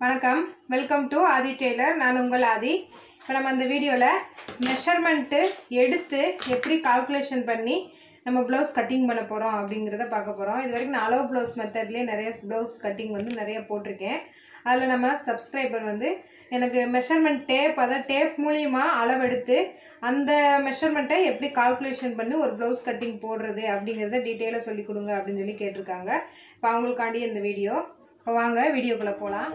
வணக்கம் welcome to Aadhi Taylor நான் உங்கள் ஆதி இப்போ நம்ம அந்த வீடியோவில் மெஷர்மெண்ட்டு எடுத்து எப்படி கால்குலேஷன் பண்ணி நம்ம ப்ளவுஸ் கட்டிங் பண்ண போகிறோம் அப்படிங்கிறத பார்க்க போகிறோம் இது வரைக்கும் நான் அளவு ப்ளவுஸ் மெத்தட்லேயே நிறைய ப்ளவுஸ் கட்டிங் வந்து நிறைய போட்டிருக்கேன் அதில் நம்ம சப்ஸ்கிரைபர் வந்து எனக்கு மெஷர்மெண்ட் டேப் அதாவது டேப் மூலியமாக அளவெடுத்து அந்த மெஷர்மெண்ட்டை எப்படி கால்குலேஷன் பண்ணி ஒரு ப்ளவுஸ் கட்டிங் போடுறது அப்படிங்கிறத டீட்டெயிலாக சொல்லி கொடுங்க அப்படின்னு சொல்லி கேட்டிருக்காங்க இப்போ அவங்களுக்காண்டி இந்த வீடியோ இப்போ வாங்க வீடியோக்குள்ளே போகலாம்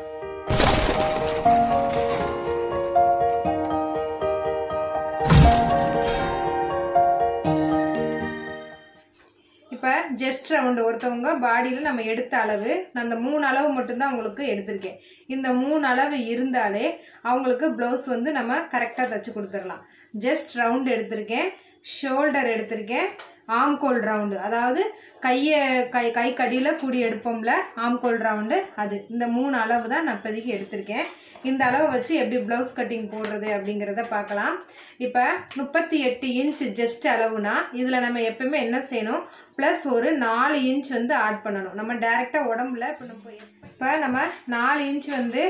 இப்போ ஜஸ்ட் ரவுண்டு ஒருத்தவங்க பாடியில் நம்ம எடுத்த அளவு நான் அந்த மூணு அளவு மட்டும்தான் அவங்களுக்கு எடுத்திருக்கேன் இந்த மூணு அளவு இருந்தாலே அவங்களுக்கு ப்ளவுஸ் வந்து நம்ம கரெக்டாக தச்சு கொடுத்துடலாம் ஜஸ்ட் ரவுண்டு எடுத்திருக்கேன் ஷோல்டர் எடுத்திருக்கேன் ஆம்கோல் ரவுண்டு அதாவது கையை கை கை கடியில் கூடி எடுப்போம்ல ஆம்கோல் ரவுண்டு அது இந்த மூணு அளவு தான் நான் இப்போதைக்கு எடுத்திருக்கேன் இந்த அளவை வச்சு எப்படி ப்ளவுஸ் கட்டிங் போடுறது அப்படிங்கிறத பார்க்கலாம் இப்போ முப்பத்தி எட்டு இன்ச் ஜஸ்ட் அளவுனா இதில் நம்ம எப்பவுமே என்ன செய்யணும் ப்ளஸ் ஒரு நாலு இன்ச் வந்து ஆட் பண்ணணும் நம்ம டைரெக்டாக உடம்புல இப்போ நம்ம இப்போ நம்ம நாலு இன்ச் வந்து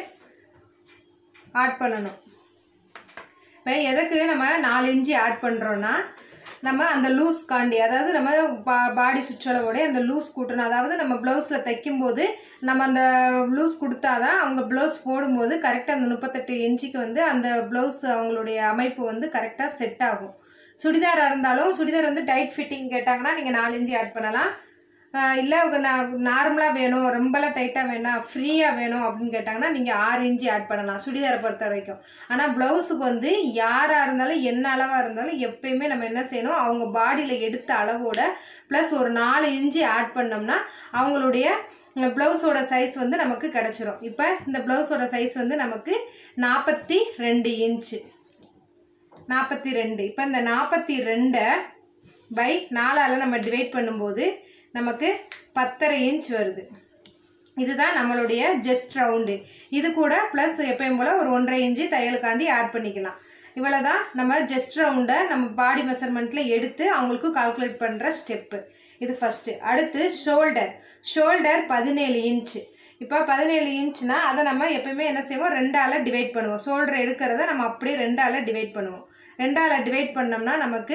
ஆட் பண்ணணும் இப்போ எதுக்கு நம்ம நாலு இன்ச்சு ஆட் பண்ணுறோன்னா நம்ம அந்த லூஸ் காண்டி அதாவது நம்ம பா பாடி சுற்றளவோட அந்த லூஸ் கூட்டணும் அதாவது நம்ம ப்ளவுஸில் தைக்கும்போது நம்ம அந்த லூஸ் கொடுத்தாதான் அவங்க ப்ளவுஸ் போடும்போது கரெக்டாக அந்த முப்பத்தெட்டு இன்ச்சுக்கு வந்து அந்த ப்ளவுஸ் அவங்களுடைய அமைப்பு வந்து கரெக்டாக செட் ஆகும் சுடிதாராக இருந்தாலும் சுடிதார் வந்து டைட் ஃபிட்டிங் கேட்டாங்கன்னா நீங்கள் நாலு இன்ச்சு ஆட் பண்ணலாம் இல்லை நார்மலாக வேணும் ரொம்பலாம் டைட்டாக வேணாம் ஃப்ரீயாக வேணும் அப்படின்னு கேட்டாங்கன்னா நீங்கள் ஆறு இன்ச்சு ஆட் பண்ணலாம் சுடிதாரை பொறுத்த வரைக்கும் ஆனால் ப்ளவுஸுக்கு வந்து யாராக இருந்தாலும் என்ன அளவாக இருந்தாலும் எப்பயுமே நம்ம என்ன செய்யணும் அவங்க பாடியில் எடுத்த அளவோட ப்ளஸ் ஒரு நாலு இன்ச்சு ஆட் பண்ணோம்னா அவங்களுடைய ப்ளவுஸோட சைஸ் வந்து நமக்கு கிடச்சிரும் இப்போ இந்த ப்ளவுஸோட சைஸ் வந்து நமக்கு நாற்பத்தி ரெண்டு இன்ச்சு நாற்பத்தி ரெண்டு இப்போ இந்த நாற்பத்தி ரெண்டை பை நாலால் நம்ம டிவைட் பண்ணும்போது நமக்கு பத்தரை இன்ச் வருது இதுதான் நம்மளுடைய ஜஸ்ட் ரவுண்டு இது கூட ப்ளஸ் எப்பயும் போல் ஒரு ஒன்றரை இன்ச்சு தையலுக்காண்டி ஆட் பண்ணிக்கலாம் இவ்வளோ தான் நம்ம ஜஸ்ட் ரவுண்டை நம்ம பாடி மெஷர்மெண்ட்டில் எடுத்து அவங்களுக்கு கால்குலேட் பண்ணுற ஸ்டெப்பு இது ஃபஸ்ட்டு அடுத்து ஷோல்டர் ஷோல்டர் பதினேழு இன்ச்சு இப்போ பதினேழு இன்ச்னா அதை நம்ம எப்பயுமே என்ன செய்வோம் ரெண்டால் டிவைட் பண்ணுவோம் ஷோல்டர் எடுக்கிறத நம்ம அப்படியே ரெண்டால் டிவைட் பண்ணுவோம் ரெண்டால் டிவைட் பண்ணோம்னா நமக்கு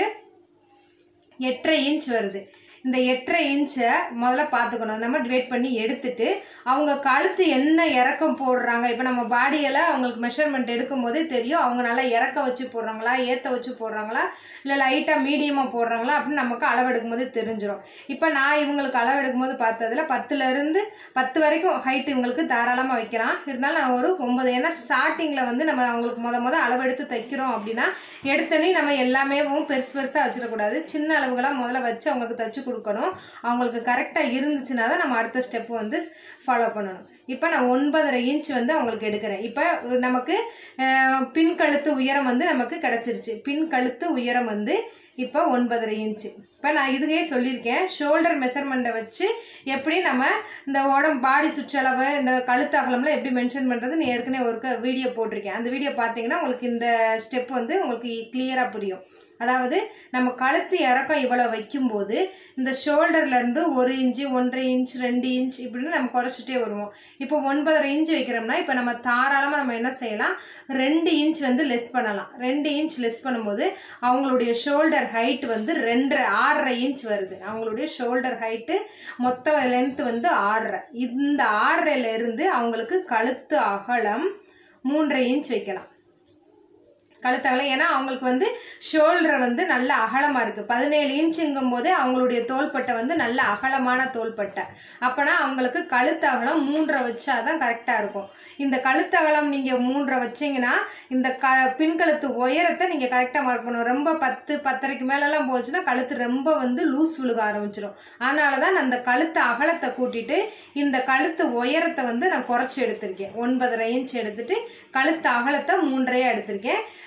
எட்டரை இன்ச் வருது இந்த எட்டரை இன்ச்சை முதல்ல பார்த்துக்கணும் நம்ம டிவைட் பண்ணி எடுத்துட்டு அவங்க கழுத்து என்ன இறக்கம் போடுறாங்க இப்போ நம்ம பாடியில் அவங்களுக்கு மெஷர்மெண்ட் எடுக்கும் போதே தெரியும் அவங்க நல்லா இறக்க வச்சு போடுறாங்களா ஏற்ற வச்சு போடுறாங்களா இல்லை லைட்டாக மீடியமாக போடுறாங்களா அப்படின்னு நமக்கு அளவெடுக்கும் போது தெரிஞ்சிடும் இப்போ நான் இவங்களுக்கு அளவெடுக்கும் போது பார்த்ததுல பத்துலேருந்து பத்து வரைக்கும் ஹைட் இவங்களுக்கு தாராளமாக வைக்கலாம் இருந்தாலும் நான் ஒரு ஒன்பது ஏன்னா ஸ்டார்டிங்கில் வந்து நம்ம அவங்களுக்கு முத முத அளவெடுத்து தைக்கிறோம் அப்படின்னா எடுத்தனே நம்ம எல்லாமே பெருசு பெருசாக வச்சிடக்கூடாது சின்ன அளவுகளாக முதல்ல வச்சு அவங்களுக்கு தைச்சு கொடுக்கணும் அவங்களுக்கு கரெக்டாக இருந்துச்சுன்னா தான் நம்ம அடுத்த ஸ்டெப் வந்து ஃபாலோ பண்ணணும் இப்போ நான் ஒன்பதரை இன்ச் வந்து அவங்களுக்கு எடுக்கிறேன் இப்போ நமக்கு பின் கழுத்து உயரம் வந்து நமக்கு கிடச்சிருச்சு பின் கழுத்து உயரம் வந்து இப்போ ஒன்பதரை இன்ச்சு இப்போ நான் இதுக்கே சொல்லியிருக்கேன் ஷோல்டர் மெஷர்மெண்ட்டை வச்சு எப்படி நம்ம இந்த உடம்பு பாடி சுற்றளவு இந்த கழுத்து அகலம்லாம் எப்படி மென்ஷன் பண்ணுறதுன்னு ஏற்கனவே ஒரு வீடியோ போட்டிருக்கேன் அந்த வீடியோ பார்த்தீங்கன்னா உங்களுக்கு இந்த ஸ்டெப் வந்து உங்களுக்கு கிளியராக புரியும் அதாவது நம்ம கழுத்து இறக்கம் இவ்வளோ வைக்கும்போது இந்த ஷோல்டர்லேருந்து ஒரு இன்ச்சு ஒன்றரை இன்ச் ரெண்டு இன்ச் இப்படின்னு நம்ம குறைச்சிட்டே வருவோம் இப்போ ஒன்பதரை இன்ச் வைக்கிறோம்னா இப்போ நம்ம தாராளமாக நம்ம என்ன செய்யலாம் ரெண்டு இன்ச் வந்து லெஸ் பண்ணலாம் ரெண்டு இன்ச் லெஸ் பண்ணும்போது அவங்களுடைய ஷோல்டர் ஹைட் வந்து ரெண்டரை ஆறரை இன்ச் வருது அவங்களுடைய ஷோல்டர் ஹைட்டு மொத்த லென்த் வந்து ஆறரை இந்த ஆறரைலேருந்து அவங்களுக்கு கழுத்து அகலம் மூன்றரை இன்ச் வைக்கலாம் கழுத்தகலம் ஏன்னா அவங்களுக்கு வந்து ஷோல்டர் வந்து நல்ல அகலமாக இருக்குது பதினேழு இன்ச்சுங்கும் போதே அவங்களுடைய தோள்பட்டை வந்து நல்ல அகலமான தோள்பட்டை அப்போனா அவங்களுக்கு கழுத்து அகலம் மூன்றரை வச்சா தான் கரெக்டாக இருக்கும் இந்த கழுத்து அகலம் நீங்கள் மூன்றரை வச்சிங்கன்னா இந்த க பின்கழுத்து உயரத்தை நீங்கள் கரெக்டாக மார்க் பண்ணணும் ரொம்ப பத்து பத்தரைக்கு மேலெல்லாம் போச்சுன்னா கழுத்து ரொம்ப வந்து லூஸ் விழுக ஆரம்பிச்சிடும் அதனால தான் நான் அந்த கழுத்து அகலத்தை கூட்டிட்டு இந்த கழுத்து உயரத்தை வந்து நான் குறைச்சி எடுத்திருக்கேன் ஒன்பதரை இன்ச் எடுத்துட்டு கழுத்து அகலத்தை மூன்றரையாக எடுத்திருக்கேன்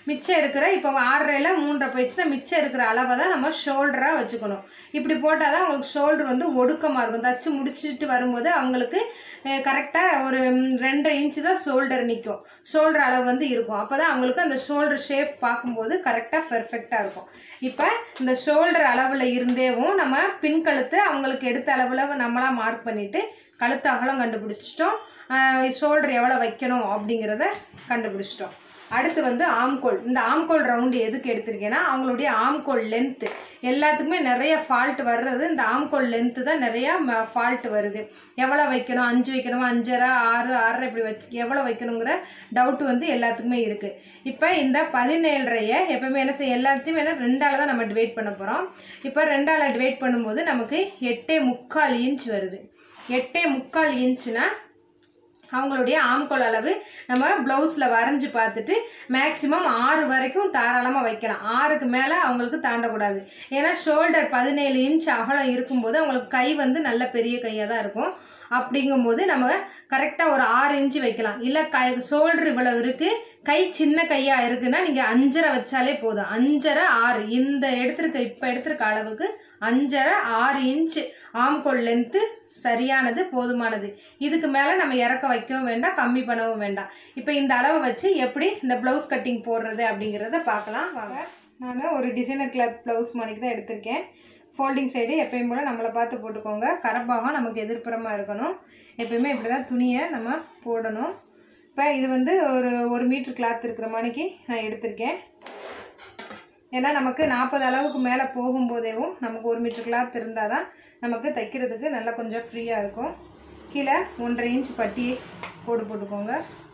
மிச்சம் இருக்கிற இப்போ ஆறரைல மூன்றரை போயிடுச்சுன்னா மிச்சம் இருக்கிற அளவை தான் நம்ம ஷோல்டராக வச்சுக்கணும் இப்படி போட்டால் தான் அவங்களுக்கு ஷோல்டர் வந்து ஒடுக்கமாக இருக்கும் தச்சு முடிச்சுட்டு வரும்போது அவங்களுக்கு கரெக்டாக ஒரு ம், ரெண்டரை இன்ச்சு தான் ஷோல்டர் நிற்கும் ஷோல்டர் அளவு வந்து இருக்கும் அப்போ தான் அவங்களுக்கு அந்த ஷோல்டர் ஷேப் பார்க்கும்போது கரெக்டாக பெர்ஃபெக்டாக இருக்கும் இப்போ இந்த ஷோல்டர் அளவில் இருந்தேவும் நம்ம பின் கழுத்து அவங்களுக்கு எடுத்த அளவில் நம்மளா மார்க் பண்ணிவிட்டு கழுத்து அகலம் கண்டுபிடிச்சிட்டோம் ஷோல்டர் எவ்வளோ வைக்கணும் அப்படிங்கிறத கண்டுபிடிச்சிட்டோம் அடுத்து வந்து ஆம்கோல் இந்த ஆம்கோல் ரவுண்டு எதுக்கு எடுத்திருக்கேன்னா அவங்களுடைய ஆம்கோல் லென்த்து எல்லாத்துக்குமே நிறைய ஃபால்ட் வர்றது இந்த ஆம்கோல் லென்த்து தான் நிறையா ஃபால்ட் வருது எவ்வளோ வைக்கணும் அஞ்சு வைக்கணுமா அஞ்சரை ஆறு ஆறரை இப்படி வச்சு எவ்வளோ வைக்கணுங்கிற டவுட் வந்து எல்லாத்துக்குமே இருக்குது இப்போ இந்த பதினேழரையை எப்பவுமே என்ன செய்ய எல்லாத்தையும் என்ன ரெண்டால் தான் நம்ம டிவைட் பண்ண போகிறோம் இப்போ ரெண்டால் டிவைட் பண்ணும்போது நமக்கு எட்டே முக்கால் இன்ச் வருது எட்டே முக்கால் இன்ச்சுனா அவங்களுடைய ஆம்கோல் அளவு நம்ம ப்ளவுஸில் வரைஞ்சி பார்த்துட்டு மேக்ஸிமம் ஆறு வரைக்கும் தாராளமாக வைக்கலாம் ஆறுக்கு மேலே அவங்களுக்கு தாண்டக்கூடாது ஏன்னா ஷோல்டர் பதினேழு இன்ச் அகலம் இருக்கும்போது அவங்களுக்கு கை வந்து நல்ல பெரிய கையாக தான் இருக்கும் அப்படிங்கும்போது நம்ம கரெக்டாக ஒரு ஆறு இன்ச்சு வைக்கலாம் இல்லை கை ஷோல்டர் இவ்வளவு இருக்குது கை சின்ன கையாக இருக்குன்னா நீங்கள் அஞ்சரை வச்சாலே போதும் அஞ்சரை ஆறு இந்த எடுத்திருக்க இப்போ எடுத்திருக்க அளவுக்கு அஞ்சரை ஆறு இன்ச்சு ஆம்கோல் லென்த்து சரியானது போதுமானது இதுக்கு மேலே நம்ம இறக்க வைக்கவும் வேண்டாம் கம்மி பண்ணவும் வேண்டாம் இப்போ இந்த அளவை வச்சு எப்படி இந்த ப்ளவுஸ் கட்டிங் போடுறது அப்படிங்கிறத பார்க்கலாம் வாங்க நான் ஒரு டிசைனர் கிளாத் ப்ளவுஸ் மணிக்கு தான் எடுத்திருக்கேன் ஃபோல்டிங் சைடு எப்பயும் போல் நம்மளை பார்த்து போட்டுக்கோங்க கரப்பாகம் நமக்கு எதிர்ப்புறமாக இருக்கணும் எப்பயுமே இப்படி தான் துணியை நம்ம போடணும் இப்போ இது வந்து ஒரு ஒரு மீட்ரு கிளாத் இருக்கிற மணிக்கு நான் எடுத்திருக்கேன் ஏன்னா நமக்கு நாற்பது அளவுக்கு மேலே போகும்போதேவும் நமக்கு ஒரு மீட்டர் கிளாத் இருந்தால் தான் நமக்கு தைக்கிறதுக்கு நல்லா கொஞ்சம் ஃப்ரீயாக இருக்கும் கீழே ஒன்றரை இன்ச் பட்டி போடு போட்டுக்கோங்க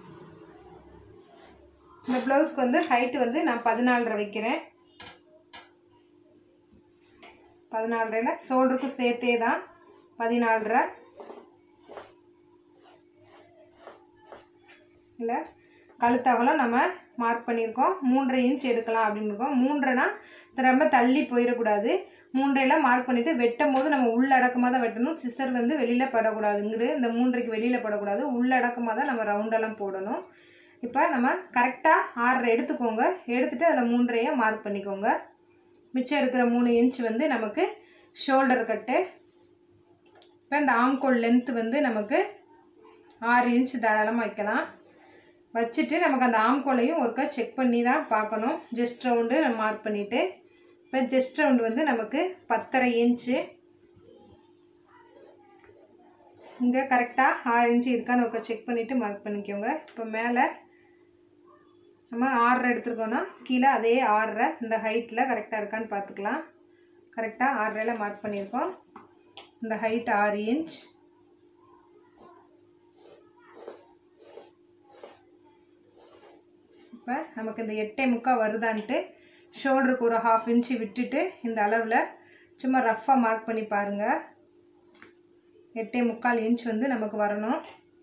இந்த ப்ளவுஸ்க்கு வந்து ஹைட்டு வந்து நான் பதினாலரை வைக்கிறேன் பதினாலரையில் ஷோல்டருக்கும் சேர்த்தே தான் பதினாலரை இல்லை கழுத்தகலம் நம்ம மார்க் பண்ணியிருக்கோம் மூன்றரை இன்ச் எடுக்கலாம் அப்படின்னு இருக்கோம் மூன்றைனா ரொம்ப தள்ளி போயிடக்கூடாது மூன்றையில் மார்க் பண்ணிவிட்டு வெட்டும் போது நம்ம உள்ளடக்கமாக தான் வெட்டணும் சிசர் வந்து வெளியில் படக்கூடாது இங்கிட்டு இந்த மூன்றைக்கு வெளியில் படக்கூடாது உள்ளடக்கமாக தான் நம்ம ரவுண்டெல்லாம் போடணும் இப்போ நம்ம கரெக்டாக ஆறரை எடுத்துக்கோங்க எடுத்துகிட்டு அதில் மூன்றையை மார்க் பண்ணிக்கோங்க மிச்சம் இருக்கிற மூணு இன்ச் வந்து நமக்கு ஷோல்டர் கட்டு இப்போ இந்த ஆம்கோல் லென்த்து வந்து நமக்கு ஆறு இன்ச் தாராளமாக வைக்கலாம் வச்சுட்டு நமக்கு அந்த ஆம்கோலையும் ஒருக்கா செக் பண்ணி தான் பார்க்கணும் ஜஸ்ட் ரவுண்டு மார்க் பண்ணிவிட்டு இப்போ ஜஸ்ட் ரவுண்டு வந்து நமக்கு பத்தரை இன்ச்சு இங்கே கரெக்டாக ஆறு இன்ச்சு இருக்கான்னு ஒருக்கா செக் பண்ணிவிட்டு மார்க் பண்ணிக்கோங்க இப்போ மேலே நம்ம ஆறரை எடுத்துருக்கோன்னா கீழே அதே ஆறரை இந்த ஹைட்டில் கரெக்டாக இருக்கான்னு பார்த்துக்கலாம் கரெக்டாக ஆறரையில் மார்க் பண்ணியிருக்கோம் இந்த ஹைட் ஆறு இன்ச் இப்போ நமக்கு இந்த எட்டே முக்கால் வருதான்ட்டு ஷோல்டருக்கு ஒரு ஹாஃப் இன்ச்சு விட்டுட்டு இந்த அளவில் சும்மா ரஃப்பாக மார்க் பண்ணி பாருங்கள் எட்டே முக்கால் இன்ச் வந்து நமக்கு வரணும்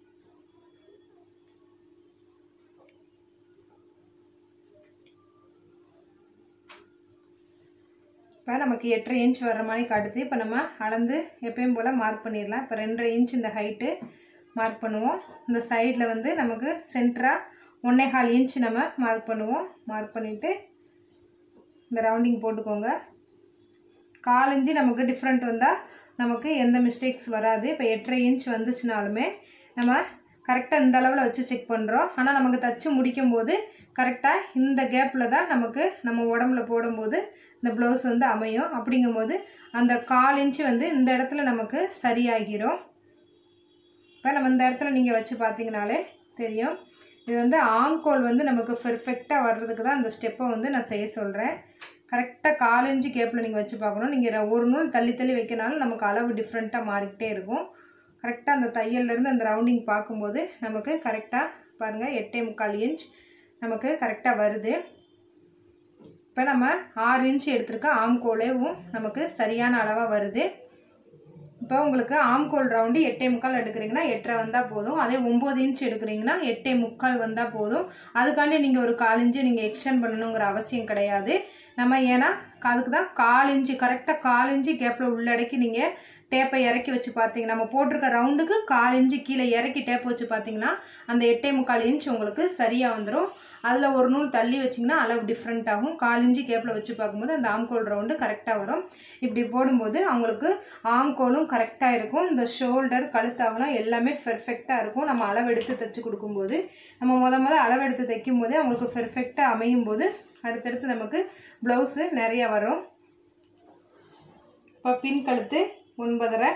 இப்போ நமக்கு எட்டரை இன்ச் வர்ற மாதிரி காட்டுது இப்போ நம்ம அளந்து எப்பயும் போல் மார்க் பண்ணிடலாம் இப்போ ரெண்டரை இன்ச் இந்த ஹைட்டு மார்க் பண்ணுவோம் இந்த சைடில் வந்து நமக்கு சென்டராக ஒன்றே கால் இன்ச் நம்ம மார்க் பண்ணுவோம் மார்க் பண்ணிவிட்டு இந்த ரவுண்டிங் போட்டுக்கோங்க கால் இன்ச்சு நமக்கு டிஃப்ரெண்ட் வந்தால் நமக்கு எந்த மிஸ்டேக்ஸ் வராது இப்போ எட்டரை இன்ச் வந்துச்சுனாலுமே நம்ம கரெக்டாக இந்த அளவில் வச்சு செக் பண்ணுறோம் ஆனால் நமக்கு தச்சு முடிக்கும் போது கரெக்டாக இந்த கேப்பில் தான் நமக்கு நம்ம உடம்புல போடும்போது இந்த ப்ளவுஸ் வந்து அமையும் அப்படிங்கும்போது அந்த கால் இன்ச்சு வந்து இந்த இடத்துல நமக்கு சரியாகிரும் இப்போ நம்ம இந்த இடத்துல நீங்கள் வச்சு பார்த்தீங்கனாலே தெரியும் இது வந்து ஆம்கோல் வந்து நமக்கு பெர்ஃபெக்டாக வர்றதுக்கு தான் இந்த ஸ்டெப்பை வந்து நான் செய்ய சொல்கிறேன் கரெக்டாக காலஞ்சு கேப்பில் நீங்கள் வச்சு பார்க்கணும் நீங்கள் ஒரு நூல் தள்ளி தள்ளி வைக்கனாலும் நமக்கு அளவு டிஃப்ரெண்ட்டாக மாறிக்கிட்டே இருக்கும் கரெக்டாக அந்த தையல்லேருந்து அந்த ரவுண்டிங் பார்க்கும்போது நமக்கு கரெக்டாக பாருங்கள் எட்டே முக்கால் இன்ச் நமக்கு கரெக்டாக வருது இப்போ நம்ம ஆறு இன்ச் எடுத்திருக்க ஆம்கோலேவும் நமக்கு சரியான அளவாக வருது இப்போ உங்களுக்கு ஆம்கோல் ரவுண்டு எட்டே முக்கால் எடுக்கிறீங்கன்னா எட்டரை வந்தால் போதும் அதே ஒம்பது இன்ச் எடுக்கிறீங்கன்னா எட்டே முக்கால் வந்தால் போதும் அதுக்காண்டி நீங்கள் ஒரு கால் இன்ச்சு நீங்கள் எக்ஸ்டெண்ட் பண்ணணுங்கிற அவசியம் கிடையாது நம்ம ஏன்னா அதுக்கு தான் கால் இன்ச்சு கரெக்டாக கால் இன்ச்சு கேப்பில் உள்ளடக்கி நீங்கள் டேப்பை இறக்கி வச்சு பார்த்தீங்க நம்ம போட்டிருக்க ரவுண்டுக்கு கால் இன்ச்சு கீழே இறக்கி டேப் வச்சு பார்த்தீங்கன்னா அந்த எட்டே முக்கால் இன்ச் உங்களுக்கு சரியாக வந்துடும் அதில் ஒரு நூல் தள்ளி வச்சிங்கன்னா அளவு டிஃப்ரெண்ட் ஆகும் கால் இன்ச்சு கேப்பில் வச்சு பார்க்கும்போது அந்த ஆம்கோல் ரவுண்டு கரெக்டாக வரும் இப்படி போடும்போது அவங்களுக்கு ஆம்கோலும் கரெக்டாக இருக்கும் இந்த ஷோல்டர் கழுத்தாகலாம் எல்லாமே பெர்ஃபெக்டாக இருக்கும் நம்ம அளவெடுத்து தைச்சு கொடுக்கும்போது நம்ம முத முத அளவெடுத்து தைக்கும் போதே அவங்களுக்கு பெர்ஃபெக்டாக அமையும் போது அடுத்தடுத்து நமக்கு ப்ளவுஸு நிறையா வரும் இப்போ பின் கழுத்து ஒன்பதரை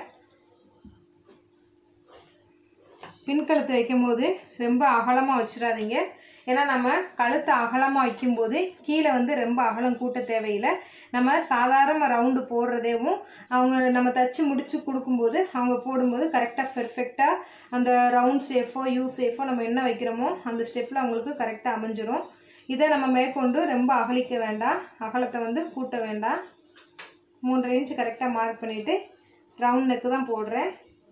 பின் கழுத்து வைக்கும்போது ரொம்ப அகலமாக வச்சிடாதீங்க ஏன்னா நம்ம கழுத்தை அகலமாக வைக்கும்போது கீழே வந்து ரொம்ப அகலம் கூட்ட தேவையில்லை நம்ம சாதாரண ரவுண்டு போடுறதேவும் அவங்க நம்ம தச்சு முடிச்சு கொடுக்கும்போது அவங்க போடும்போது கரெக்டாக பெர்ஃபெக்டாக அந்த ரவுண்ட் ஷேஃபோ யூ ஷேஃபோ நம்ம என்ன வைக்கிறோமோ அந்த ஸ்டெப்பில் அவங்களுக்கு கரெக்டாக அமைஞ்சிரும் இதை நம்ம மேற்கொண்டு ரொம்ப அகலிக்க வேண்டாம் அகலத்தை வந்து கூட்ட வேண்டாம் மூன்றரை இன்ச் கரெக்டாக மார்க் பண்ணிவிட்டு ரவுண்ட் நெக்கு தான் போடுறேன்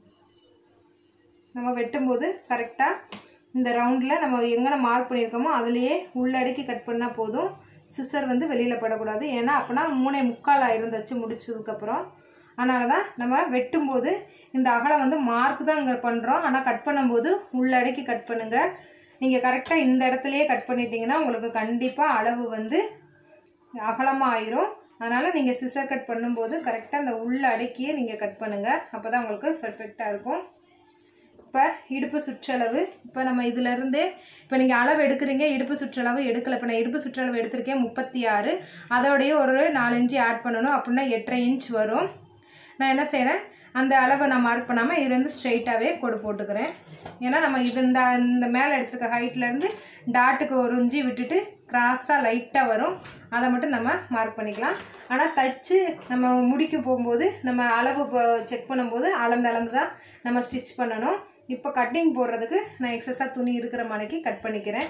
நம்ம வெட்டும்போது கரெக்டாக இந்த ரவுண்டில் நம்ம எங்கே மார்க் பண்ணியிருக்கோமோ அதுலேயே உள்ளடக்கி கட் பண்ணால் போதும் சிசர் வந்து வெளியில் படக்கூடாது ஏன்னா அப்போனா மூணே முக்கால் ஆயிரம் தச்சு முடிச்சதுக்கப்புறம் அதனால தான் நம்ம வெட்டும்போது இந்த அகலம் வந்து மார்க் தான் இங்கே பண்ணுறோம் ஆனால் கட் பண்ணும்போது உள்ளடக்கி கட் பண்ணுங்கள் நீங்கள் கரெக்டாக இந்த இடத்துலையே கட் பண்ணிட்டீங்கன்னா உங்களுக்கு கண்டிப்பாக அளவு வந்து அகலமாக ஆயிரும் அதனால் நீங்கள் சிசர் கட் பண்ணும்போது கரெக்டாக அந்த உள்ள அடக்கியே நீங்கள் கட் பண்ணுங்கள் அப்போ தான் உங்களுக்கு பெர்ஃபெக்டாக இருக்கும் இப்போ இடுப்பு சுற்றளவு இப்போ நம்ம இதிலேருந்து இப்போ நீங்கள் அளவு எடுக்கிறீங்க இடுப்பு சுற்றளவு எடுக்கலை இப்போ நான் இடுப்பு சுற்றளவு எடுத்திருக்கேன் முப்பத்தி ஆறு அதோடைய ஒரு நாலு இன்ச்சு ஆட் பண்ணணும் அப்படின்னா எட்டரை இன்ச் வரும் நான் என்ன செய்கிறேன் அந்த அளவை நான் மார்க் பண்ணாமல் இதுலேருந்து ஸ்ட்ரைட்டாகவே கோடு போட்டுக்கிறேன் ஏன்னா நம்ம இது இந்த இந்த மேலே எடுத்துருக்க ஹைட்லேருந்து டாட்டுக்கு ஒரு இஞ்சி விட்டுட்டு கிராஸாக லைட்டாக வரும் அதை மட்டும் நம்ம மார்க் பண்ணிக்கலாம் ஆனால் தச்சு நம்ம முடிக்க போகும்போது நம்ம அளவு செக் பண்ணும்போது அளந்து அளந்து தான் நம்ம ஸ்டிச் பண்ணணும் இப்போ கட்டிங் போடுறதுக்கு நான் எக்ஸஸாக துணி இருக்கிற மணிக்கு கட் பண்ணிக்கிறேன்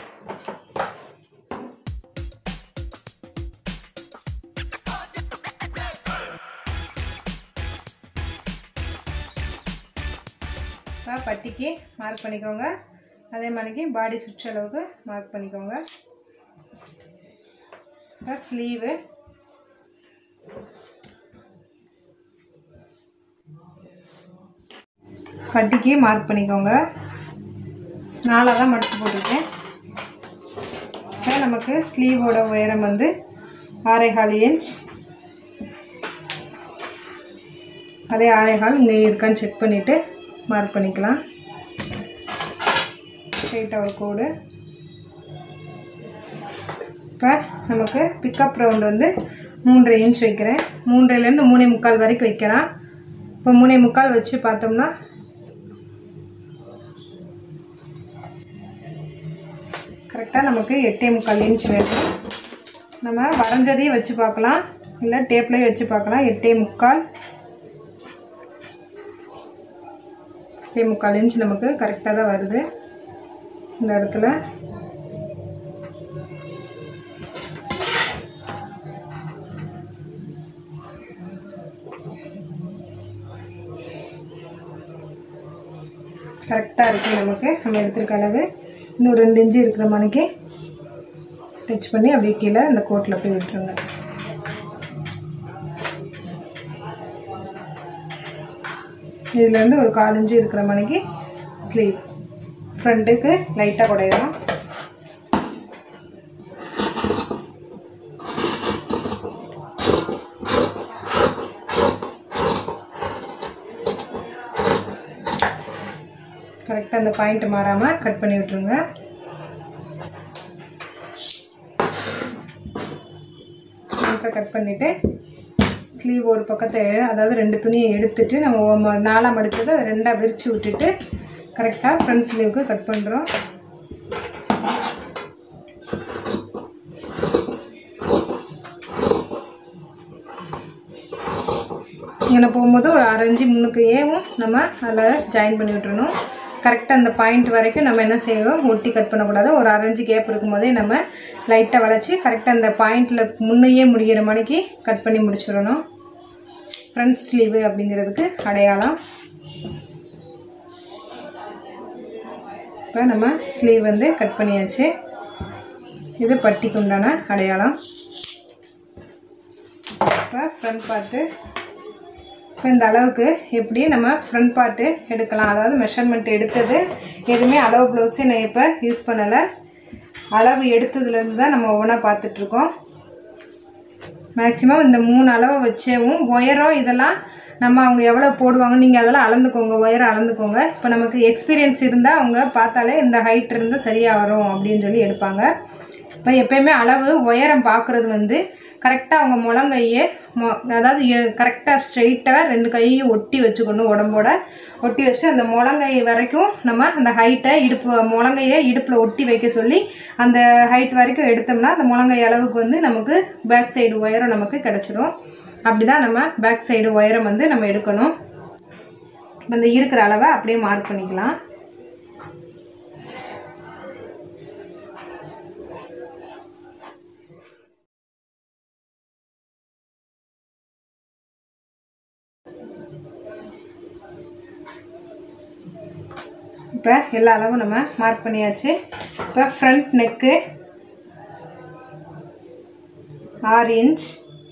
இப்போ பட்டிக்கு மார்க் பண்ணிக்கோங்க அதே மாதிரிக்கு பாடி சுற்றளவுக்கு மார்க் பண்ணிக்கோங்க இப்போ ஸ்லீவு பட்டிக்கு மார்க் பண்ணிக்கோங்க நாலாக தான் மடித்து போட்டிருக்கேன் இப்போ நமக்கு ஸ்லீவோட உயரம் வந்து ஆறேகால் இன்ச் அதே ஆறேகால் இங்கே இருக்கான்னு செக் பண்ணிவிட்டு மார்க் பண்ணிக்கலாம் ஸ்ட்ரெயிட்டாக ஒரு கோடு இப்போ நமக்கு பிக்கப் ரவுண்ட் வந்து மூன்றரை இன்ச் வைக்கிறேன் மூன்றைலேருந்து மூணே முக்கால் வரைக்கும் வைக்கலாம் இப்போ மூணே முக்கால் வச்சு பார்த்தோம்னா கரெக்டாக நமக்கு எட்டே முக்கால் இன்ச் வேணும் நம்ம வரைஞ்சதையும் வச்சு பார்க்கலாம் இல்லை டேப்லேயும் வச்சு பார்க்கலாம் எட்டே முக்கால் எட்டே முக்கால் இன்ச் நமக்கு கரெக்டாக தான் வருது இந்த இடத்துல கரெக்டாக இருக்குது நமக்கு நம்ம எடுத்துருக்க அளவு இன்னும் ரெண்டு இன்ச்சு இருக்கிற மணிக்கு டச் பண்ணி அப்படியே கீழே இந்த கோட்டில் போய் விட்டுருங்க இதுலேருந்து ஒரு கால் இன்ச்சு இருக்கிற மணிக்கு ஸ்லீவ் ஃப்ரண்ட்டுக்கு லைட்டாக குடையலாம் கரெக்டாக அந்த பாயிண்ட் மாறாமல் கட் பண்ணி விட்டுருங்க சென்டரை கட் பண்ணிவிட்டு ஸ்லீவ் ஒரு பக்கத்தை எடு- அதாவது ரெண்டு துணியை எடுத்துட்டு நம்ம ஒ- நாலாக மடிச்சதை அதை ரெண்டாக விரித்து விட்டுட்டு கரெக்டாக ஃப்ரண்ட் ஸ்லீவுக்கு கட் பண்ணுறோம் இங்கே போகும்போது ஒரு அரைஞ்சி முன்னுக்கு ஏவும் நம்ம அதில் ஜாயின் பண்ணி விட்டுறணும் கரெக்டாக அந்த பாயிண்ட் வரைக்கும் நம்ம என்ன செய்வோம் ஒட்டி கட் பண்ணக்கூடாது ஒரு அரைஞ்சி கேப் இருக்கும்போதே நம்ம லைட்டாக வளைச்சி கரெக்டாக அந்த பாயிண்டில் முன்னையே முடிகிற மணிக்கு கட் பண்ணி முடிச்சிடணும் ஃப்ரண்ட் ஸ்லீவு அப்படிங்கிறதுக்கு அடையாளம் இப்போ நம்ம ஸ்லீவ் வந்து கட் பண்ணியாச்சு இது பட்டிக்கு உண்டான அடையாளம் இப்போ ஃப்ரண்ட் பார்ட்டு இப்போ இந்த அளவுக்கு எப்படி நம்ம ஃப்ரண்ட் பார்ட்டு எடுக்கலாம் அதாவது மெஷர்மெண்ட் எடுத்தது எதுவுமே அளவு ப்ளவுஸே நான் இப்போ யூஸ் பண்ணலை அளவு எடுத்ததுலேருந்து தான் நம்ம ஒவ்வொன்றா பார்த்துட்ருக்கோம் மேக்ஸிமம் இந்த மூணு அளவை வச்சேவும் உயரம் இதெல்லாம் நம்ம அவங்க எவ்வளோ போடுவாங்க நீங்கள் அதெல்லாம் அளந்துக்கோங்க உயரம் அளந்துக்கோங்க இப்போ நமக்கு எக்ஸ்பீரியன்ஸ் இருந்தால் அவங்க பார்த்தாலே இந்த ஹைட் இருந்தால் சரியாக வரும் அப்படின்னு சொல்லி எடுப்பாங்க இப்போ எப்பயுமே அளவு உயரம் பார்க்குறது வந்து கரெக்டாக அவங்க முழங்கையே மொ அதாவது கரெக்டாக ஸ்ட்ரெயிட்டாக ரெண்டு கையும் ஒட்டி வச்சுக்கணும் உடம்போட ஒட்டி வச்சுட்டு அந்த முழங்கை வரைக்கும் நம்ம அந்த ஹைட்டை இடுப்பு முழங்கையை இடுப்பில் ஒட்டி வைக்க சொல்லி அந்த ஹைட் வரைக்கும் எடுத்தோம்னா அந்த முழங்கை அளவுக்கு வந்து நமக்கு பேக் சைடு உயரம் நமக்கு கிடச்சிரும் அப்படி தான் நம்ம பேக் சைடு உயரம் வந்து நம்ம எடுக்கணும் அந்த இருக்கிற அளவை அப்படியே மார்க் பண்ணிக்கலாம் இப்போ எல்லா அளவும் நம்ம மார்க் பண்ணியாச்சு இப்போ ஃப்ரண்ட் நெக்கு ஆறு இன்ச்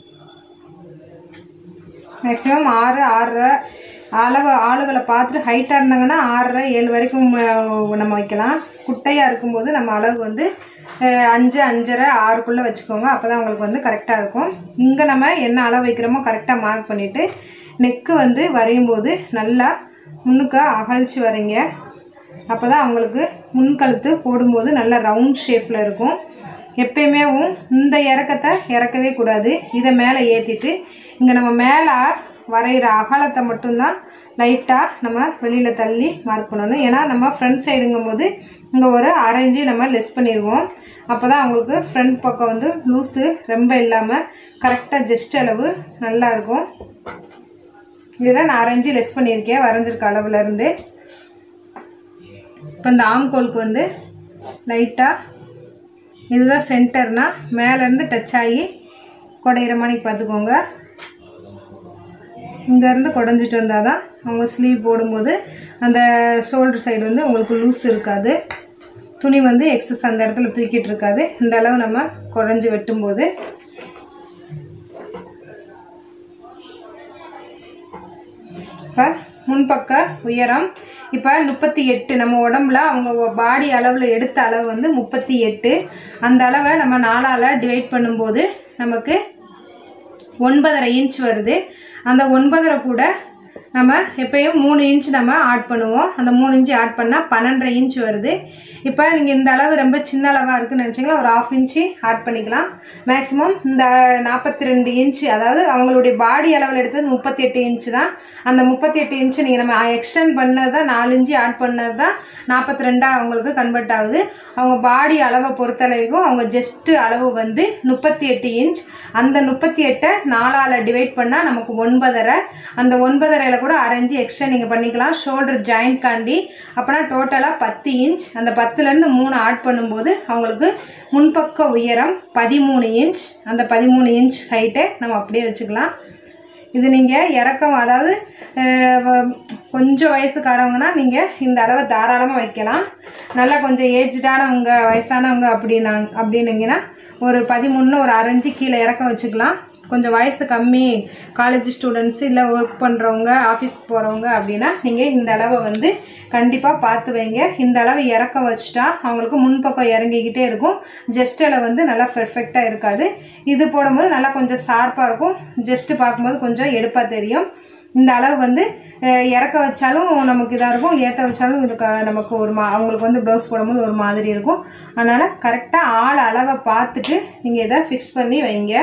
மேக்ஸிமம் ஆறு ஆறரை அளவு ஆளுகளை பார்த்துட்டு ஹைட்டாக இருந்தாங்கன்னா ஆறரை ஏழு வரைக்கும் அஹ், நம்ம வைக்கலாம் குட்டையாக இருக்கும்போது நம்ம அளவு வந்து அஹ், அஞ்சு அஞ்சரை ஆறுக்குள்ளே வச்சுக்கோங்க அப்போ தான் உங்களுக்கு வந்து கரெக்டாக இருக்கும் இங்கே நம்ம என்ன அளவு வைக்கிறோமோ கரெக்டாக மார்க் பண்ணிவிட்டு நெக்கு வந்து வரையும் போது நல்லா முன்னுக்க அகழ்ச்சி வரைங்க அப்போ தான் அவங்களுக்கு முன்கழுத்து போடும்போது நல்ல ரவுண்ட் ஷேப்பில் இருக்கும் எப்பயுமே இந்த இறக்கத்தை இறக்கவே கூடாது இதை மேலே ஏற்றிட்டு இங்கே நம்ம மேலே வரைகிற அகலத்தை மட்டும்தான் லைட்டாக நம்ம வெளியில் தள்ளி மார்க் பண்ணணும் ஏன்னா நம்ம ஃப்ரண்ட் சைடுங்கும் போது இங்கே ஒரு அரை இன்ச்சு நம்ம லெஸ் பண்ணிடுவோம் அப்போ தான் அவங்களுக்கு ஃப்ரண்ட் பக்கம் வந்து லூஸு ரொம்ப இல்லாமல் கரெக்டாக ஜஸ்ட் அளவு நல்லா இருக்கும் இதில் நான் அரை இன்ச்சு லெஸ் பண்ணியிருக்கேன் வரைஞ்சிருக்க அளவுலேருந்து இப்போ இந்த ஆம்கோலுக்கு வந்து லைட்டாக இதுதான் சென்டர்னா மேலேருந்து டச் ஆகி குடையிற மணிக்கு பார்த்துக்கோங்க இங்கேருந்து குடஞ்சிட்டு வந்தால் தான் அவங்க ஸ்லீவ் போடும்போது அந்த ஷோல்டர் சைடு வந்து உங்களுக்கு லூஸ் இருக்காது துணி வந்து எக்ஸஸ் அந்த இடத்துல தூக்கிட்டு இருக்காது இந்த அளவு நம்ம குடஞ்சி வெட்டும்போது இப்போ முன்பக்க உயரம் இப்போ முப்பத்தி எட்டு நம்ம உடம்புல அவங்க பாடி அளவில் எடுத்த அளவு வந்து முப்பத்தி எட்டு அந்த அளவை நம்ம நாலால் டிவைட் பண்ணும்போது நமக்கு ஒன்பதரை இன்ச் வருது அந்த ஒன்பதரை கூட நம்ம எப்பயும் மூணு இன்ச் நம்ம ஆட் பண்ணுவோம் அந்த மூணு இன்ச் ஆட் பண்ணால் பன்னெண்டரை இன்ச் வருது இப்போ நீங்கள் இந்த அளவு ரொம்ப சின்ன அளவாக இருக்குன்னு நினச்சிங்களா ஒரு ஆஃப் இன்ச்சு ஆட் பண்ணிக்கலாம் மேக்ஸிமம் இந்த நாற்பத்தி ரெண்டு இன்ச்சு அதாவது அவங்களுடைய பாடி அளவில் எடுத்தது முப்பத்தி எட்டு இன்ச்சு தான் அந்த முப்பத்தி எட்டு இன்ச்சு நீங்கள் நம்ம எக்ஸ்டெண்ட் பண்ணது தான் நாலு இன்ச்சு ஆட் பண்ணது தான் நாற்பத்தி ரெண்டாக அவங்களுக்கு கன்வெர்ட் ஆகுது அவங்க பாடி அளவை பொறுத்தளவுக்கும் அவங்க ஜஸ்ட்டு அளவு வந்து முப்பத்தி எட்டு இன்ச் அந்த முப்பத்தி எட்டை நாலால் டிவைட் பண்ணால் நமக்கு ஒன்பதரை அந்த ஒன்பதரையில் கூட அரைஞ்சு எக்ஸ்ட்ரா நீங்கள் பண்ணிக்கலாம் ஷோல்டர் ஜாயிண்ட் காண்டி அப்போனா டோட்டலாக பத்து இன்ச் அந்த பத்துலேருந்து மூணு ஆட் பண்ணும்போது அவங்களுக்கு முன்பக்க உயரம் பதிமூணு இன்ச் அந்த பதிமூணு இன்ச் ஹைட்டை நம்ம அப்படியே வச்சுக்கலாம் இது நீங்கள் இறக்கம் அதாவது அஹ், வ- கொஞ்சம் வயசுக்காரவங்கன்னா நீங்கள் இந்த அளவை தாராளமாக வைக்கலாம் நல்லா கொஞ்சம் ஏஜ்டானவங்க வயசானவங்க அப்படின்னா அப்படின்னீங்கன்னா ஒரு பதிமூணு ஒரு அரைஞ்சு கீழே இறக்கம் வச்சுக்கலாம் கொஞ்சம் வயசு கம்மி காலேஜ் ஸ்டூடெண்ட்ஸ் இல்லை ஒர்க் பண்ணுறவங்க ஆஃபீஸ்க்கு போகிறவங்க அப்படின்னா நீங்கள் இந்த அளவை வந்து கண்டிப்பாக பார்த்து வைங்க இந்த அளவு இறக்க வச்சுட்டா அவங்களுக்கு முன்பக்கம் இறங்கிக்கிட்டே இருக்கும் ஜஸ்ட்டில் வந்து நல்லா பெர்ஃபெக்டாக இருக்காது இது போடும்போது நல்லா கொஞ்சம் ஷார்ப்பாக இருக்கும் ஜஸ்ட்டு பார்க்கும்போது கொஞ்சம் எடுப்பாக தெரியும் இந்த அளவு வந்து அஹ், இறக்க வச்சாலும் நமக்கு இதாக இருக்கும் ஏற்ற வச்சாலும் இது க- நமக்கு ஒரு மா அவங்களுக்கு வந்து ப்ளவுஸ் போடும்போது ஒரு மாதிரி இருக்கும் அதனால் கரெக்டாக ஆள் அளவை பார்த்துட்டு நீங்கள் இதை ஃபிக்ஸ் பண்ணி வைங்க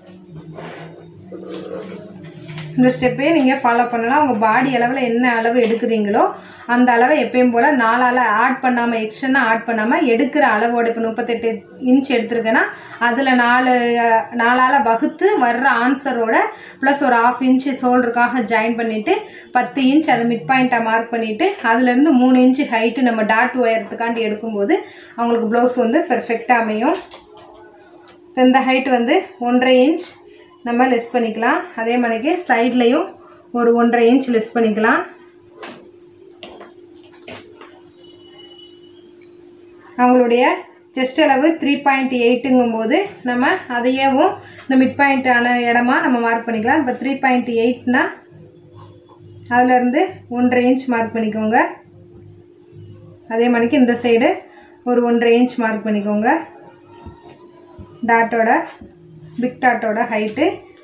இந்த ஸ்டெப்பே நீங்கள் ஃபாலோ பண்ணலாம் உங்கள் பாடி அளவில் என்ன அளவு எடுக்கிறீங்களோ அந்த அளவை எப்பயும் போல் நாலால் ஆட் பண்ணாமல் எக்ஸ்ட்ரா ஆட் பண்ணாமல் எடுக்கிற அளவோட இப்போ முப்பத்தெட்டு இன்ச் எடுத்திருக்கேன்னா அதில் நாலு அஹ், நாலால் வகுத்து வர்ற ஆன்சரோட ப்ளஸ் ஒரு ஆஃப் இன்ச்சு ஷோல்டருக்காக ஜாயின் பண்ணிவிட்டு பத்து இன்ச் அதை மிட் பாயிண்ட்டாக மார்க் பண்ணிவிட்டு அதுலேருந்து மூணு இன்ச்சு ஹைட்டு நம்ம டாட் உயரத்துக்காண்டி எடுக்கும்போது அவங்களுக்கு ப்ளவுஸ் வந்து பெர்ஃபெக்டாக அமையும் இப்போ இந்த ஹைட் வந்து ஒன்றரை இன்ச் நம்ம லெஸ் பண்ணிக்கலாம் அதே மாதிரிக்கு சைட்லேயும் ஒரு ஒன்றரை இன்ச் லெஸ் பண்ணிக்கலாம் அவங்களுடைய செஸ்ட் அளவு த்ரீ பாயிண்ட் எயிட்டுங்கும் போது நம்ம அதையேவும் இந்த மிட் பாயிண்டான இடமா நம்ம மார்க் பண்ணிக்கலாம் இப்போ த்ரீ பாயிண்ட் எயிட்னா அதுலேருந்து ஒன்றரை இன்ச் மார்க் பண்ணிக்கோங்க அதே மாதிரிக்கு இந்த சைடு ஒரு ஒன்றரை இன்ச் மார்க் பண்ணிக்கோங்க டாட்டோட பிக் டாட்டோட ஹைட்டு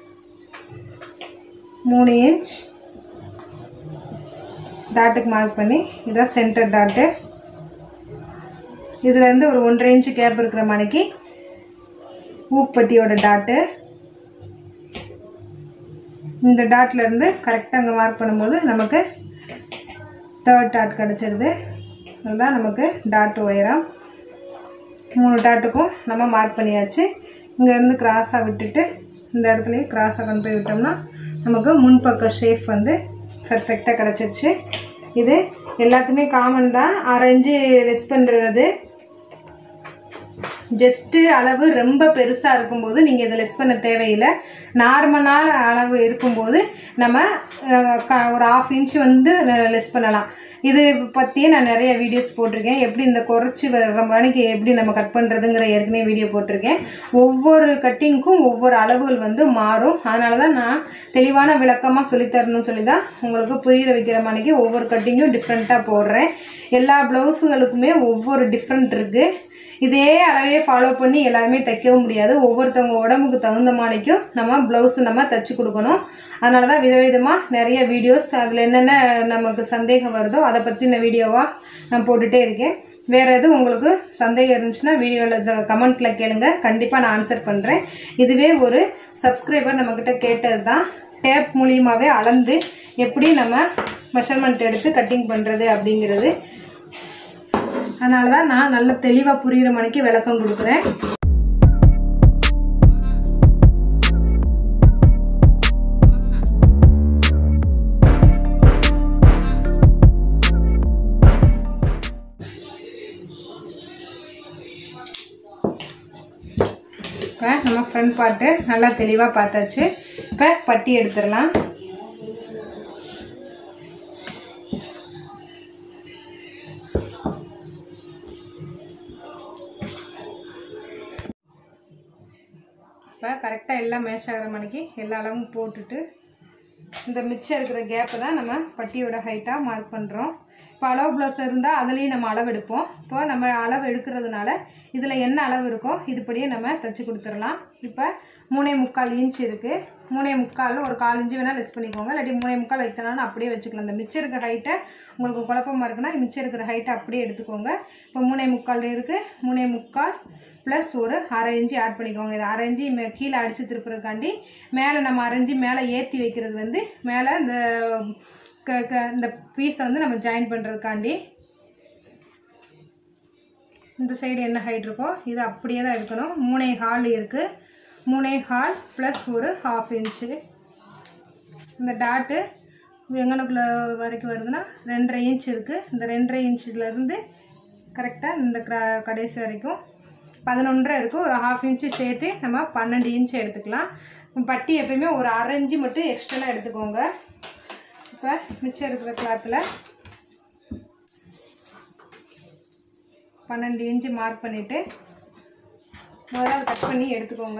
மூணு இன்ச் டாட்டுக்கு மார்க் பண்ணி இதான் சென்டர் டாட்டு இதுலேருந்து ஒரு ஒன்றரை இன்ச்சு கேப் இருக்கிற மணிக்கு ஊப்பட்டியோட டாட்டு இந்த டாட்லேருந்து கரெக்டாக அங்கே மார்க் பண்ணும்போது நமக்கு தேர்ட் டாட் கிடச்சிருது அதுதான் நமக்கு டாட் உயரம் மூணு டாட்டுக்கும் நம்ம மார்க் பண்ணியாச்சு இங்கேருந்து கிராஸாக விட்டுட்டு இந்த இடத்துலையும் கிராஸாக கொண்டு போய் விட்டோம்னா நமக்கு முன்பக்க ஷேப் வந்து பர்ஃபெக்டாக கிடச்சிருச்சு இது எல்லாத்துக்குமே காமன் தான் அரைஞ்சு லெஸ் பண்ணுறது ஜஸ்ட்டு அளவு ரொம்ப பெருசாக இருக்கும்போது நீங்கள் இதை லெஸ் பண்ண தேவையில்லை நார்மலான அளவு இருக்கும்போது நம்ம அஹ், க- ஒரு ஆஃப் இன்ச் வந்து லெஸ் பண்ணலாம் இது பற்றியே நான் நிறைய வீடியோஸ் போட்டிருக்கேன் எப்படி இந்த குறைச்சி வர மணிக்கு எப்படி நம்ம கட் பண்ணுறதுங்கிற ஏற்கனவே வீடியோ போட்டிருக்கேன் ஒவ்வொரு கட்டிங்க்கும் ஒவ்வொரு அளவுகள் வந்து மாறும் அதனால தான் நான் தெளிவான விளக்கமாக சொல்லித்தரணும்னு சொல்லி தான் உங்களுக்கு புரியிற வைக்கிற மணிக்கு ஒவ்வொரு கட்டிங்கும் டிஃப்ரெண்ட்டாக போடுறேன் எல்லா ப்ளவுஸுகளுக்குமே ஒவ்வொரு டிஃப்ரெண்ட் இருக்குது இதே அளவே ஃபாலோ பண்ணி எல்லாருமே தைக்கவும் முடியாது ஒவ்வொருத்தவங்க உடம்புக்கு தகுந்த மாணிக்கும் நம்ம ப்ளவுஸ் நம்ம தைச்சு கொடுக்கணும் அதனால தான் விதவிதமாக நிறைய வீடியோஸ் அதில் என்னென்ன நமக்கு சந்தேகம் வருதோ அதை பற்றின வீடியோவாக நான் போட்டுகிட்டே இருக்கேன் வேறு எதுவும் உங்களுக்கு சந்தேகம் இருந்துச்சுன்னா வீடியோவில் கமெண்ட்டில் கேளுங்க கண்டிப்பாக நான் ஆன்சர் பண்ணுறேன் இதுவே ஒரு சப்ஸ்கிரைபர் நம்மக்கிட்ட கேட்டது தான் டேப் மூலியமாகவே அளந்து எப்படி நம்ம மெஷர்மெண்ட் எடுத்து கட்டிங் பண்ணுறது அப்படிங்கிறது அதனால தான் நான் நல்ல தெளிவாக புரிகிற மணிக்கு விளக்கம் கொடுக்குறேன் இப்போ நம்ம ஃப்ரண்ட் பார்ட்டு நல்லா தெளிவாக பார்த்தாச்சு இப்போ பட்டி எடுத்துடலாம் இப்போ கரெக்டாக எல்லாம் மேட்ச் ஆகிற மணிக்கு எல்லா அளவும் போட்டுட்டு இந்த மிச்சம் இருக்கிற கேப்பை தான் நம்ம பட்டியோட ஹைட்டாக மார்க் பண்ணுறோம் இப்போ அளவு ப்ளவுஸ் இருந்தால் அதுலேயும் நம்ம அளவு எடுப்போம் இப்போ நம்ம அளவு எடுக்கிறதுனால இதில் என்ன அளவு இருக்கோ இதுபடியே நம்ம தைச்சி கொடுத்துடலாம் இப்போ மூணே முக்கால் இன்ச் இருக்குது மூணே முக்கால் ஒரு கால் இன்ச்சு வேணால் லெஸ் பண்ணிக்கோங்க இல்லாட்டி மூணே முக்கால் வைக்கணும்னு அப்படியே வச்சுக்கலாம் இந்த மிச்சம் இருக்கிற ஹைட்டை உங்களுக்கு குழப்பமா இருக்குன்னா மிச்சம் இருக்கிற ஹைட்டை அப்படியே எடுத்துக்கோங்க இப்போ மூணே முக்கால் இருக்குது மூணே முக்கால் ப்ளஸ் ஒரு அரை இன்ச்சு ஆட் பண்ணிக்கோங்க இது அரை இன்ச்சு மே கீழே அடித்து திருப்புறதுக்காண்டி மேலே நம்ம அரை இன்ச்சு மேலே ஏற்றி வைக்கிறது வந்து மேலே இந்த க க இந்த பீஸை வந்து நம்ம ஜாயின் பண்ணுறதுக்காண்டி இந்த சைடு என்ன ஹைட் இருக்கோ இது அப்படியே தான் எடுக்கணும் மூணே ஹால் இருக்குது மூணே ஹால் ப்ளஸ் ஒரு ஹாஃப் இன்ச்சு இந்த டாட்டு எங்கனக்குள்ளே வரைக்கும் வருதுன்னா ரெண்டரை இன்ச் இருக்குது இந்த ரெண்டரை இன்ச்சிலேருந்து கரெக்டாக இந்த க கடைசி வரைக்கும் பதினொன்றரை இருக்கும் ஒரு ஹாஃப் இன்ச்சு சேர்த்து நம்ம பன்னெண்டு இன்ச் எடுத்துக்கலாம் பட்டி எப்பயுமே ஒரு அரை இன்ச்சு மட்டும் எக்ஸ்ட்ரா எடுத்துக்கோங்க இப்போ மிச்சம் இருக்கிற கிளாத்தில் பன்னெண்டு இன்ச்சு மார்க் பண்ணிவிட்டு முதல்ல அதை கட் பண்ணி எடுத்துக்கோங்க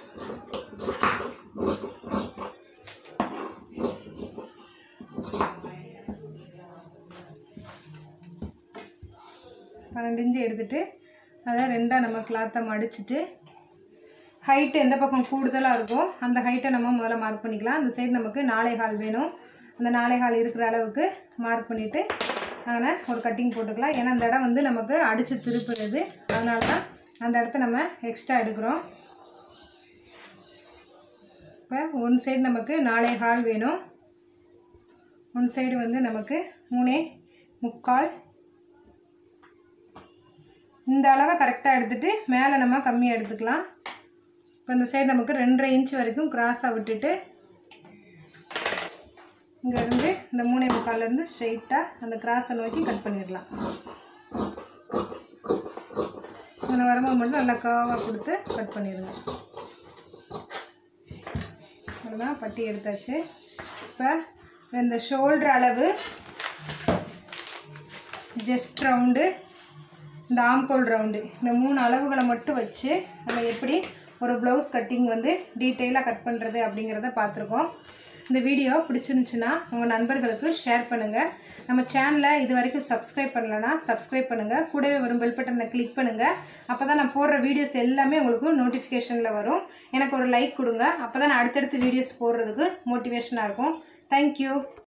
பன்னெண்டு இன்ச்சு எடுத்துட்டு அதை ரெண்டாக நம்ம கிளாத்தை மடிச்சிட்டு ஹைட்டு எந்த பக்கம் கூடுதலாக இருக்கோ அந்த ஹைட்டை நம்ம முதல்ல மார்க் பண்ணிக்கலாம் அந்த சைடு நமக்கு நாலே கால் வேணும் அந்த நாலே கால் இருக்கிற அளவுக்கு மார்க் பண்ணிவிட்டு நாங்கள் ஒரு கட்டிங் போட்டுக்கலாம் ஏன்னா அந்த இடம் வந்து நமக்கு அடித்து திருப்புறது அதனால தான் அந்த இடத்த நம்ம எக்ஸ்ட்ரா எடுக்கிறோம் இப்போ ஒன் சைடு நமக்கு நாலே கால் வேணும் ஒன் சைடு வந்து நமக்கு மூணே முக்கால் இந்த அளவை கரெக்டாக எடுத்துகிட்டு மேலே நம்ம கம்மியாக எடுத்துக்கலாம் இப்போ இந்த சைடு நமக்கு ரெண்டரை இன்ச் வரைக்கும் கிராஸாக விட்டுட்டு இங்கேருந்து இந்த மூணே முக்கால்லேருந்து ஸ்ட்ரெயிட்டாக அந்த கிராஸை நோக்கி கட் பண்ணிடலாம் இந்த வரும்போது மட்டும் நல்லா கர்வாக கொடுத்து கட் பண்ணிடுங்க அவ்வளோதான் பட்டி எடுத்தாச்சு இப்போ இந்த ஷோல்டர் அளவு ஜஸ்ட் ரவுண்டு இந்த ஆம்கோல் ரவுண்டு இந்த மூணு அளவுகளை மட்டும் வச்சு நம்ம எப்படி ஒரு ப்ளவுஸ் கட்டிங் வந்து டீட்டெயிலாக கட் பண்ணுறது அப்படிங்கிறத பார்த்துருக்கோம் இந்த வீடியோ பிடிச்சிருந்துச்சுன்னா உங்கள் நண்பர்களுக்கு ஷேர் பண்ணுங்கள் நம்ம சேனலை இது வரைக்கும் சப்ஸ்கிரைப் பண்ணலன்னா சப்ஸ்கிரைப் பண்ணுங்கள் கூடவே வரும் பெல் பட்டனை கிளிக் பண்ணுங்கள் அப்போ தான் நான் போடுற வீடியோஸ் எல்லாமே உங்களுக்கு நோட்டிஃபிகேஷனில் வரும் எனக்கு ஒரு லைக் கொடுங்க அப்போ தான் நான் அடுத்தடுத்து வீடியோஸ் போடுறதுக்கு மோட்டிவேஷனாக இருக்கும் தேங்க்யூ